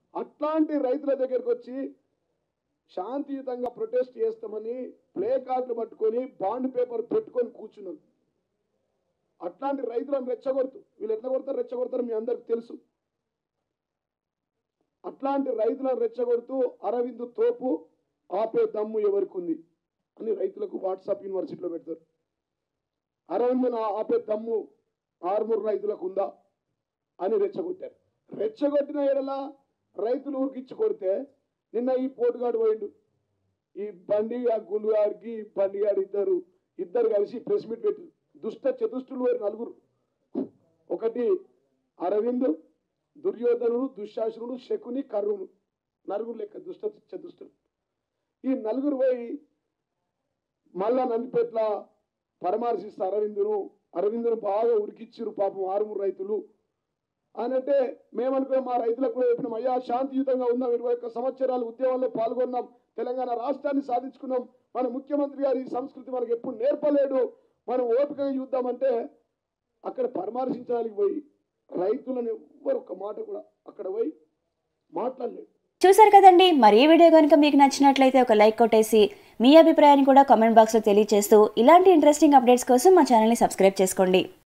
అట్లాంటి రైతుల దగ్గరికి వచ్చి శాంతియుతంగా ప్రొటెస్ట్ చేస్తామని ప్లే కార్డులు పట్టుకొని బాండ్ పేపర్ పెట్టుకొని కూర్చున్నారు అట్లాంటి రైతులను రెచ్చగొడుతూ వీళ్ళు ఎట్లా కొడతారు రెచ్చగొడతారు మీ అందరికి తెలుసు అట్లాంటి రైతులను రెచ్చగొడుతూ అరవింద్ తోపు ఆపే దమ్ము ఎవరికి ఉంది అని రైతులకు వాట్సాప్ యూనివర్సిటీలో పెడతారు అరవింద్ ఆపే దమ్ము ఆర్మూర్ రైతులకు ఉందా అని రెచ్చగొట్టారు రెచ్చగొట్టిన ఎడల రైతులు ఊరికిచ్చి కొడితే నిన్న ఈ పోటుగాడు పోయిండు ఈ బండి ఆ గుండుగాడికి ఈ బండిగాడు ఇద్దరు ఇద్దరు కలిసి ప్రెస్ మీట్ పెట్టి దుష్ట చతుష్టులు వారు నలుగురు ఒకటి అరవింద్ దుర్యోధనుడు దుశ్శాసనుడు శకుని కర్ణుడు నలుగురు లెక్క దుష్ట చతుష్టులు ఈ నలుగురు పోయి మళ్ళా నందిపేట్ల పరామర్శిస్తే అరవిందును అరవిందును బాగా ఉరికిచ్చిరు పాపం ఆరుమూరు రైతులు అని అంటే మేమనుకున్నాం మా రైతులకు కూడా చెప్పినాం అయ్యా శాంతియుతంగా ఉందాం ఇరవై ఒక్క సంవత్సరాలు ఉద్యమంలో పాల్గొన్నాం తెలంగాణ రాష్ట్రాన్ని సాధించుకున్నాం మన ముఖ్యమంత్రి గారు ఈ సంస్కృతి మనకు ఎప్పుడు నేర్పలేడు మనం ఓపికగా చూద్దామంటే అక్కడ పరామర్శించడానికి పోయి రైతులను ఎవ్వరు ఒక మాట కూడా అక్కడ పోయి మాట్లాడలేదు చూసారు కదండి మరి ఈ వీడియో కనుక మీకు నచ్చినట్లయితే ఒక లైక్ కొట్టేసి మీ అభిప్రాయాన్ని కూడా కామెంట్ బాక్స్లో తెలియజేస్తూ ఇలాంటి ఇంట్రెస్టింగ్ అప్డేట్స్ కోసం మా ఛానల్ని సబ్స్క్రైబ్ చేసుకోండి